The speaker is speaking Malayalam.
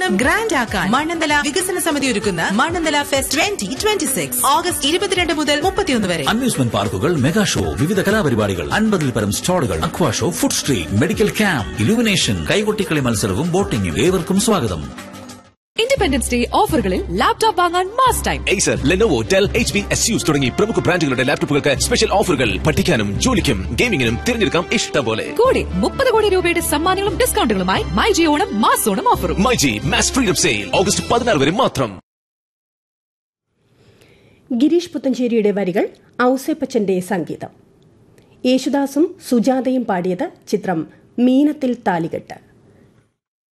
ഓണം ഗ്രാൻഡ് ആക്കാൻ മണ്ണന്തല വികസന സമിതി ഒരുക്കുന്ന Mannanthala fest twenty twenty six August ഇരുപത്തിരണ്ട് മുതൽ മുപ്പത്തിയൊന്ന് വരെ അമ്യൂസ്മെന്റ് പാർക്കുകൾ മെഗാ ഷോ വിവിധ കലാപരിപാടികൾ അൻപതിൽ പരം സ്റ്റാളുകൾ aqua show food street medical camp illumination കൈകൊട്ടിക്കളി മത്സരവും ബോട്ടിംഗും ഏവർക്കും സ്വാഗതം ഇൻഡിപെൻഡൻസ് ഡേ ഓഫറുകളിൽ ലാപ്ടോപ്പ് വാങ്ങാൻ mass time Acer, Lenovo, Dell, HP, Asus തുടങ്ങി പ്രമുഖ ബ്രാൻഡുകളുടെ ലാപ്ടോപ്പുകൾക്ക് സ്പെഷ്യൽ ഓഫറുകൾ പഠിക്കാനും ജോലിക്കും ഗെയിമിംഗിനും തിരഞ്ഞെടുക്കാം ഇഷ്ടം പോലെ കൂടെ മുപ്പത് കോടി രൂപയുടെ സമ്മാനങ്ങളും ഡിസ്കൗണ്ടുകളുമായി my G Onam mass Onam ഓഫറും myG mass freedom sale August പതിനാറ് വരെ മാത്രം ഗിരീഷ് പുത്തഞ്ചേരിയുടെ വരികൾ ഔസേപ്പച്ചന്റെ സംഗീതം യേശുദാസും സുജാതയും പാടിയത് ചിത്രം മീനത്തിൽ താലികെട്ട്